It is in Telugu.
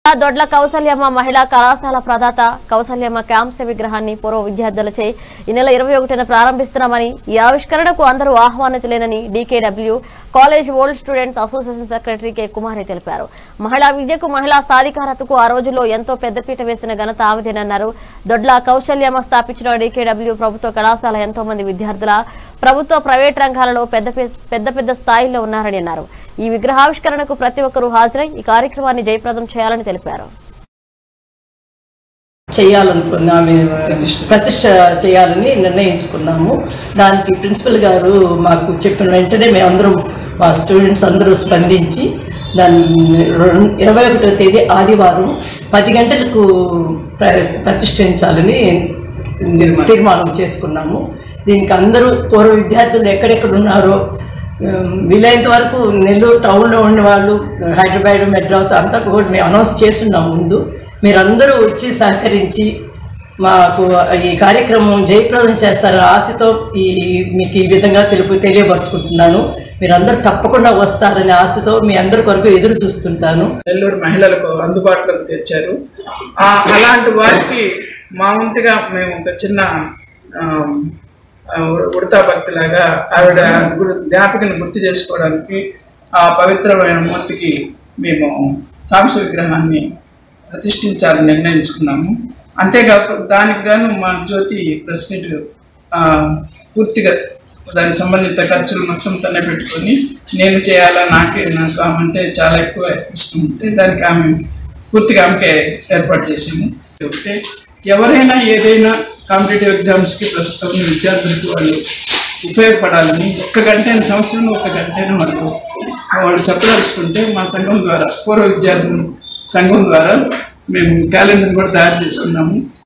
దొడ్ల కౌసల్యమ్మ మహిళా కళాశాల ప్రదాత కౌసల్యమ్మ క్యాంప్స్ విగ్రహాన్ని పూర్వ విద్యార్థులచే ఈ నెల ఇరవై ఒకటిన ప్రారంభిస్తున్నామని ఈ ఆవిష్కరణకు అందరూ ఆహ్వానితులేనని DKW college old students association secretary K Kumari తెలిపారు మహిళా విద్యకు మహిళా సాధికారతకు ఆ రోజుల్లో ఎంతో పెద్దపీట వేసిన ఘనత ఆమెదేనన్నారు దొడ్ల కౌశల్యమ్మ స్థాపించిన డీకేడబ్ల్యూ ప్రభుత్వ కళాశాల ఎంతో మంది విద్యార్థుల ప్రభుత్వ ప్రైవేట్ రంగాలలో పెద్ద పెద్ద పెద్ద స్థాయిలో ఉన్నారని అన్నారు ఈ విగ్రహావిష్కరణకు ప్రతి ఒక్కరూ హాజరై ఈ కార్యక్రమాన్ని జయప్రదం చేయాలని తెలిపారు చేయాలనుకున్నా మేము ప్రతిష్ట చేయాలని నిర్ణయించుకున్నాము దానికి ప్రిన్సిపల్ గారు మాకు చెప్పిన వెంటనే మేమందరం మా స్టూడెంట్స్ అందరూ స్పందించి దాన్ని రెం- ఇరవై ఒకటో తేదీ ఆదివారం పది గంటలకు ప్ర- ప్రతిష్ఠించాలని తీర్మానం చేసుకున్నాము దీనికి అందరూ పూర్వ విద్యార్థులు ఎక్కడెక్కడ ఉన్నారో ఉమ్, వీలైనంత వరకు నెల్లూరు టౌన్లో ఉండే వాళ్ళు హైదరాబాద్ మెడ్రాస్ అంతా కూడా మేము అనౌన్స్ చేస్తున్నాం ముందు మీరందరూ వచ్చి సహకరించి మాకు ఈ కార్యక్రమం జయప్రదం చేస్తారని ఆశతో ఈ మీకు ఈ విధంగా తెలుపు తెలియపరుచుకుంటున్నాను మీరందరూ తప్పకుండా వస్తారనే ఆశతో మీ అందరి కొరకు ఎదురు చూస్తుంటాను నెల్లూరు మహిళలకు అందుబాటులోకి తెచ్చారు ఆ, అలాంటి వారికి మా వంతుగా మేము ఒక చిన్న ఆ, ఆ, ఉడతా భక్తిలాగా ఆవిడ గురు జ్ఞాపికను గుర్తు చేసుకోవడానికి ఆ పవిత్రమైన మూర్తికి మేము కాంస విగ్రహాన్ని ప్రతిష్ఠించాలని నిర్ణయించుకున్నాము అంతేకాకుండా దానికి గాను మా జ్యోతి ప్రెసిడెంట్ ఆ, పూర్తిగా దానికి సంబంధిత ఖర్చులు మొత్తం తనే పెట్టుకొని నేను చేయాలా నాకే నాకు ఆమె అంటే చాలా ఎక్కువ ఇష్టం ఉంటే దానికి ఆమె పూర్తిగా ఆమెకే ఏర్పాటు చేసాము ఒకటే ఎవరైనా ఏదైనా కాంపిటేటివ్ ఎగ్జామ్స్కి ప్రస్తుతం విద్యార్థులకు వాళ్ళు ఉపయోగపడాలని ఒక్క గంటైన సంవత్సరంలో ఒక గంటైన వాళ్ళు వాళ్ళు చెప్పదలుచుకుంటే మా సంఘం ద్వారా పూర్వ విద్యార్థులు సంఘం ద్వారా మేము క్యాలెండర్ కూడా తయారు చేసుకున్నాము